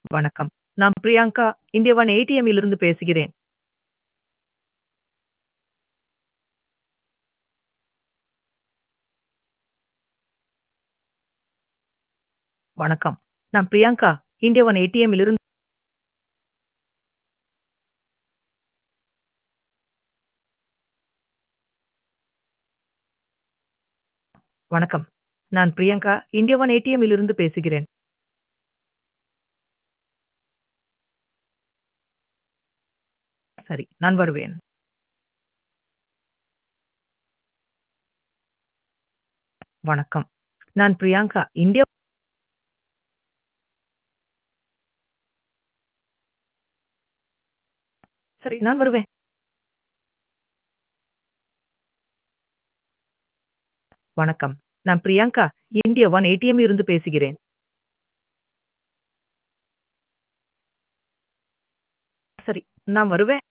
வணக்கம். நான் Priyanka, India one ஏடிஎம்மிலிருந்து பேசுகிறேன். வணக்கம். நான் பிரியங்கா, இந்தியா ஒன் ஏடிஎம்மிலிருந்து வணக்கம். நான் பிரியங்கா, இந்தியா ஒன் ஏடிஎம்மிலிருந்து பேசுகிறேன். சரி, நான் வருவேன். வணக்கம். நான் பிரியங்கா, இந்தியா சரி, நான் வருவேன். வணக்கம். நான் பிரியங்கா, இந்தியா ஒன் ஏடிஎம்மிலிருந்து பேசுகிறேன். சரி, நான் வருவேன்.